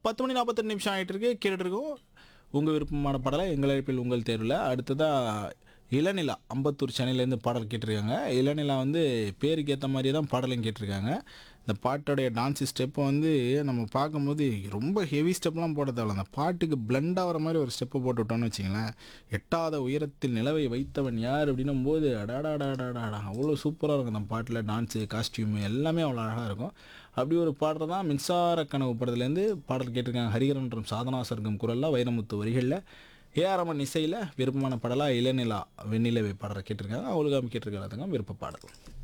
பத்து மணி நாற்பத்தெட்டு நிமிஷம் ஆகிட்டு இருக்கு கேட்டுட்டு இருக்கோம் உங்கள் விருப்பமான பாடலை எங்கள் அழைப்பில் உங்கள் தேர்வில் அடுத்ததாக இளநிலா அம்பத்தூர் சென்னையிலேருந்து பாடல் கேட்டிருக்காங்க இளநிலா வந்து பேருக்கு ஏற்ற மாதிரி தான் பாடலையும் கேட்டிருக்காங்க இந்த பாட்டோடைய டான்ஸ் ஸ்டெப்பை வந்து நம்ம பார்க்கும்போது ரொம்ப ஹெவி ஸ்டெப்லாம் போட தேவையில்ல அந்த பாட்டுக்கு பிளெண்ட் ஆகிற மாதிரி ஒரு ஸ்டெப்பை போட்டு விட்டோம்னு வச்சிங்களேன் எட்டாத உயரத்தில் நிலவை வைத்தவன் யார் அப்படின்னும் போது அடாடாடாடாடா அவ்வளோ சூப்பராக இருக்கும் அந்த பாட்டில் டான்ஸு காஸ்டியூமு எல்லாமே அவ்வளோ அழகாக இருக்கும் அப்படி ஒரு பாடல் தான் மின்சார கனவு படத்துலேருந்து பாடல் கேட்டிருக்காங்க ஹரிகரன் மற்றும் சாதனா சர்க்கம் குரலில் வைரமுத்து வரிகளில் ஏஆரமன் இசையில் விருப்பமான பாடலாக இளநிலா வெண்ணிலவை பாடலை கேட்டிருக்காங்க அவளுக்கு கேட்டிருக்காங்க விருப்ப பாடல்